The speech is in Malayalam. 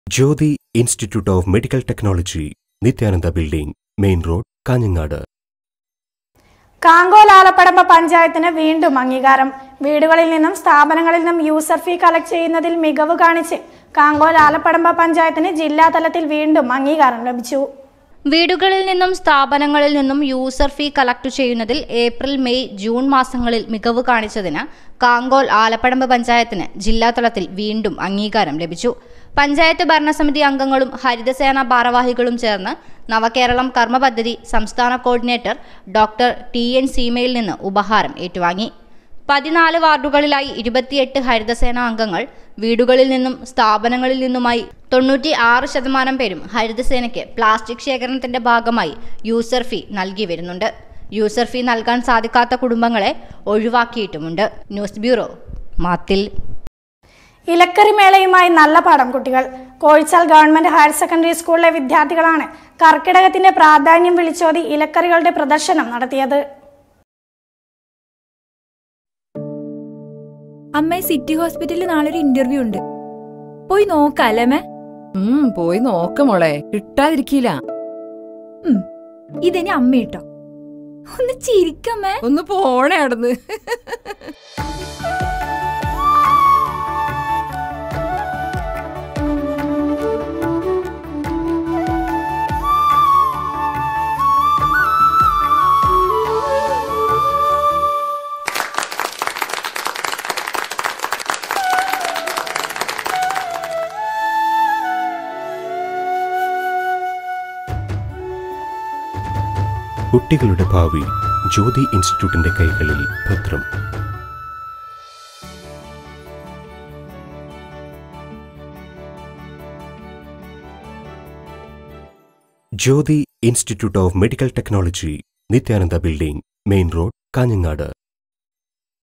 Jyothi institute of medical technology Nithyananda building main road Kanhangad Kankol Alapadamba പഞ്ചായത്തിന് വീണ്ടും അംഗീകാരം വീടുകളിൽ നിന്നും സ്ഥാപനങ്ങളിൽ നിന്നും യൂസർ ഫീ കളക്ട് ചെയ്യുന്നതിൽ മികവ് കാണിച്ച് കാങ്കോൽ ആലപ്പടമ്പ പഞ്ചായത്തിന് ജില്ലാതലത്തിൽ വീണ്ടും അംഗീകാരം ലഭിച്ചു വീടുകളിൽ നിന്നും സ്ഥാപനങ്ങളിൽ നിന്നും യൂസർ ഫീ കളക്ട് ചെയ്യുന്നതിൽ ഏപ്രിൽ മെയ് ജൂൺ മാസങ്ങളിൽ മികവ് കാണിച്ചതിന് കാങ്കോൽ ആലപ്പടമ്പ് പഞ്ചായത്തിന് ജില്ലാതലത്തിൽ വീണ്ടും അംഗീകാരം ലഭിച്ചു പഞ്ചായത്ത് ഭരണസമിതി അംഗങ്ങളും ഹരിതസേന ഭാരവാഹികളും ചേർന്ന് നവകേരളം കർമ്മ പദ്ധതി സംസ്ഥാന കോർഡിനേറ്റർ ഡോക്ടർ ടി എൻ സീമയിൽ നിന്ന് ഉപഹാരം ഏറ്റുവാങ്ങി പതിനാല് വാർഡുകളിലായി ഇരുപത്തിയെട്ട് ഹരിതസേന അംഗങ്ങൾ വീടുകളിൽ നിന്നും സ്ഥാപനങ്ങളിൽ നിന്നുമായി തൊണ്ണൂറ്റി ആറ് ശതമാനം പേരും ഹരിതസേനയ്ക്ക് പ്ലാസ്റ്റിക് ശേഖരണത്തിന്റെ ഭാഗമായി യൂസർ ഫീ നൽകി വരുന്നുണ്ട് യൂസർ ഫീ നൽകാൻ സാധിക്കാത്ത കുടുംബങ്ങളെ ഒഴിവാക്കിയിട്ടുമുണ്ട് ന്യൂസ് ബ്യൂറോ മാത്തിൽ ഇലക്കറി മേളയുമായി നല്ല പാഠം കുട്ടികൾ കോഴിച്ചാൽ ഗവൺമെന്റ് ഹയർ സെക്കൻഡറി സ്കൂളിലെ വിദ്യാർത്ഥികളാണ് കർക്കിടകത്തിന്റെ പ്രാധാന്യം വിളിച്ചോതി ഇലക്കറികളുടെ പ്രദർശനം നടത്തിയത് അമ്മേ സിറ്റി ഹോസ്പിറ്റലിൽ നാളെ ഒരു ഇന്റർവ്യൂ ഉണ്ട് പോയി നോക്കാല്ലേ അമ്മേ ഉം പോയി നോക്ക് മോളെ കിട്ടാതിരിക്കില്ല ഉം, ഇതെനി അമ്മ കേട്ടോ ഒന്ന് ചിരിക്കമ്മേ ഒന്ന് പോണേ അവിടുന്ന് കുട്ടികളുടെ ഭാവി ജ്യോതി ഇൻസ്റ്റിറ്റ്യൂട്ടിന്റെ കൈകളിൽ ഭദ്രം Jyothi institute of medical technology Nithyananda building main road Kanhangad